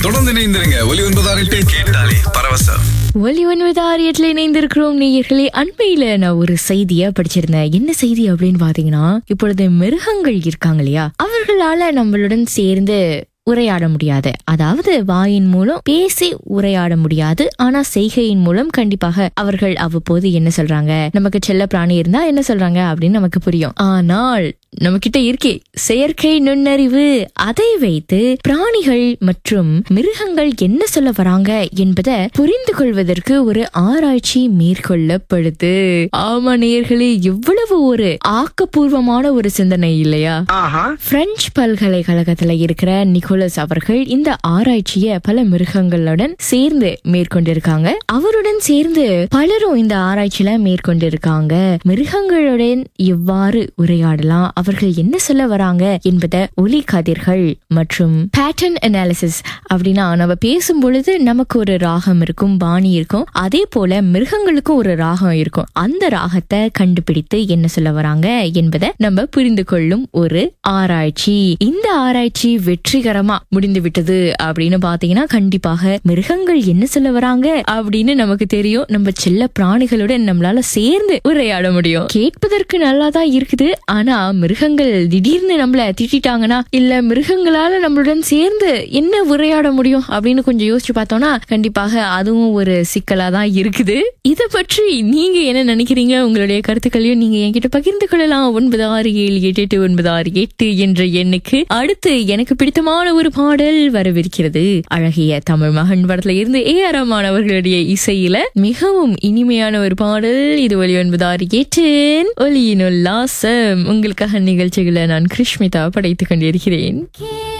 தொடர்ந்து இணைந்திருங்க ஒலி ஒன்பதாறு எட்டு கேட்டாலே பரவசம் ஒலி ஒன்பது ஆரியத்துல இணைந்திருக்கிறோம் நேயர்களே அண்மையில நான் ஒரு செய்திய படிச்சிருந்தேன் என்ன செய்தி அப்படின்னு பாத்தீங்கன்னா இப்பொழுது மிருகங்கள் இருக்காங்க இல்லையா அவர்களால நம்மளுடன் சேர்ந்து உரையாட முடியாது அதாவது வாயின் மூலம் பேசி உரையாட முடியாது ஆனா செய்கையின் மூலம் கண்டிப்பாக அவர்கள் அவ்வப்போது என்ன சொல்றாங்க நமக்கு செல்ல பிராணி இருந்தா என்ன சொல்றாங்க அப்படின்னு நமக்கு புரியும் ஆனால் நம்ம கிட்ட இருக்கே செயற்கை நுண்ணறிவு அதை வைத்து பிராணிகள் மற்றும் மிருகங்கள் என்ன சொல்ல வராங்க என்பதை புரிந்து கொள்வதற்கு ஒரு ஆராய்ச்சி மேற்கொள்ளப்படுது ஆமா நேயர்களே எவ்வளவு ஒரு ஆக்கப்பூர்வமான ஒரு சிந்தனை இல்லையா பிரெஞ்சு பல்கலைக்கழகத்துல இருக்கிற நிக்கோலஸ் அவர்கள் இந்த ஆராய்ச்சிய பல மிருகங்களுடன் சேர்ந்து மேற்கொண்டிருக்காங்க அவருடன் சேர்ந்து பலரும் இந்த ஆராய்ச்சியில மேற்கொண்டிருக்காங்க மிருகங்களுடன் எவ்வாறு உரையாடலாம் அவர்கள் என்ன சொல்ல வராங்க என்பதை ஒலி கதிர்கள் மற்றும் பேட்டர்ன் அனாலிசிஸ் அப்படின்னா நம்ம பேசும் பொழுது நமக்கு ஒரு ராகம் இருக்கும் பாணி இருக்கும் அதே போல மிருகங்களுக்கும் ஒரு ராகம் இருக்கும் அந்த ராகத்தை கண்டுபிடித்து என்ன சொல்ல வராங்க என்பதை நம்ம புரிந்து கொள்ளும் ஒரு ஆராய்ச்சி இந்த ஆராய்ச்சி வெற்றிகரமா முடிந்து விட்டது அப்படின்னு பாத்தீங்கன்னா கண்டிப்பாக மிருகங்கள் என்ன சொல்ல வராங்க அப்படின்னு நமக்கு தெரியும் நம்ம செல்ல பிராணிகளுடன் நம்மளால சேர்ந்து உரையாட முடியும் கேட்பதற்கு நல்லா தான் இருக்குது ஆனா மிருகங்கள் திடீர்னு நம்மள திட்டாங்கன்னா இல்ல மிருகங்களால நம்மளுடன் சேர்ந்து என்ன உரையாட முடியும் அப்படின்னு கொஞ்சம் யோசிச்சு பார்த்தோம்னா கண்டிப்பாக அதுவும் ஒரு சிக்கலா தான் இருக்குது இத பற்றி நீங்க என்ன நினைக்கிறீங்க உங்களுடைய கருத்துக்களையும் நீங்க என்கிட்ட பகிர்ந்து கொள்ளலாம் ஒன்பது ஆறு ஏழு எட்டு எட்டு ஒன்பது ஆறு எட்டு என்ற எண்ணுக்கு அடுத்து எனக்கு பிடித்தமான ஒரு பாடல் வரவிருக்கிறது அழகிய தமிழ் மகன் படத்துல இருந்து ஏ ஆர் ரஹ்மான் அவர்களுடைய இசையில மிகவும் இனிமையான ஒரு பாடல் இது ஒலி ஒன்பது ஆறு எட்டின் ஒலியின் உல்லாசம் உங்களுக்காக நிகழ்ச்சிகளை நான் கிருஷ்மிதா படைத்துக் கொண்டிருக்கிறேன்